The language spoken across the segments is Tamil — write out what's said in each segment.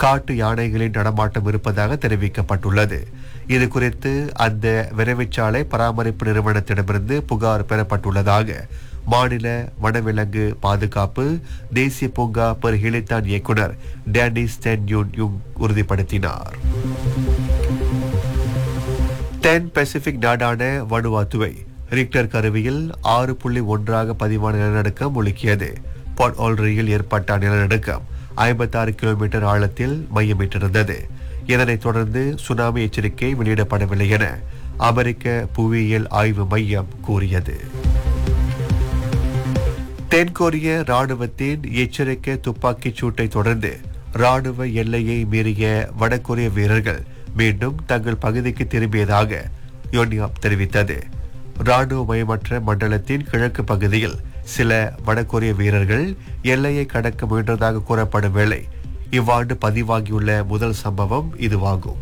காட்டு யானைகளின் நடமாட்டம் இருப்பதாக தெரிவிக்கப்பட்டுள்ளது இது குறித்து அந்த விரைவுச்சாலை பராமரிப்பு நிறுவனத்திடமிருந்து புகார் பெறப்பட்டுள்ளதாக மாநில வனவிலங்கு பாதுகாப்பு தேசிய பூங்கா பெருகிளித்தான் இயக்குனர் டேனிஸ் தென் யூன் யுங் உறுதிப்படுத்தினார் தென் பசிபிக் நாடான வனுவாத்துவை ரிக்டர் கருவியில் ஆறு புள்ளி ஒன்றாக பதிவான நிலநடுக்கம் முழுக்கியது பாட் ஆல்ரியில் ஏற்பட்ட நிலநடுக்கம் ஐம்பத்தாறு கிலோமீட்டர் ஆழத்தில் மையமிட்டிருந்தது இதனைத் தொடர்ந்து சுனாமி எச்சரிக்கை வெளியிடப்படவில்லை என அமெரிக்க புவியியல் ஆய்வு மையம் கூறியது தென்கொரிய ராணுவத்தின் எச்சரிக்கை துப்பாக்கிச் சூட்டை தொடர்ந்து ராணுவ எல்லையை மீறிய வடகொரிய வீரர்கள் மீண்டும் தங்கள் பகுதிக்கு திரும்பியதாக யோன்யாப் தெரிவித்தது ராணுவமயமற்ற மண்டலத்தின் கிழக்கு பகுதியில் சில வடகொரிய வீரர்கள் எல்லையை கடக்க முயன்றதாக கூறப்படும் வேளை இவ்வாண்டு பதிவாகியுள்ள முதல் சம்பவம் இதுவாகும்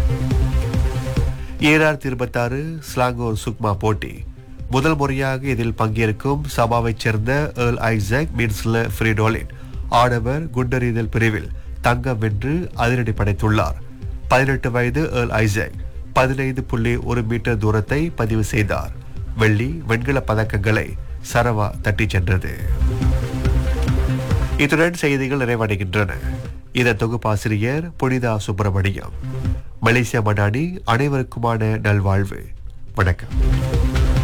ஈரார் இருபத்தாறு ஸ்லாங்கோர் சுக்மா போட்டி முதல் முறையாக இதில் பங்கேற்கும் சபாவைச் சேர்ந்த ஏர்ல் ஐசக் மின்ஸ்ல ஃப்ரீடோலின் ஆடவர் குண்டெறிதல் பிரிவில் தங்கம் வென்று அதிரடி படைத்துள்ளார் பதினெட்டு வயது ஏர்ல் ஐசக் பதினைந்து புள்ளி ஒரு மீட்டர் தூரத்தை பதிவு செய்தார் வெள்ளி வெண்கல பதக்கங்களை சரவா தட்டிச் சென்றது இத்துடன் செய்திகள் நிறைவடைகின்றன இதன் தொகுப்பாசிரியர் புனிதா சுப்பிரமணியம் மலேசியா மடானி அனைவருக்குமான நல்வாழ்வு வணக்கம்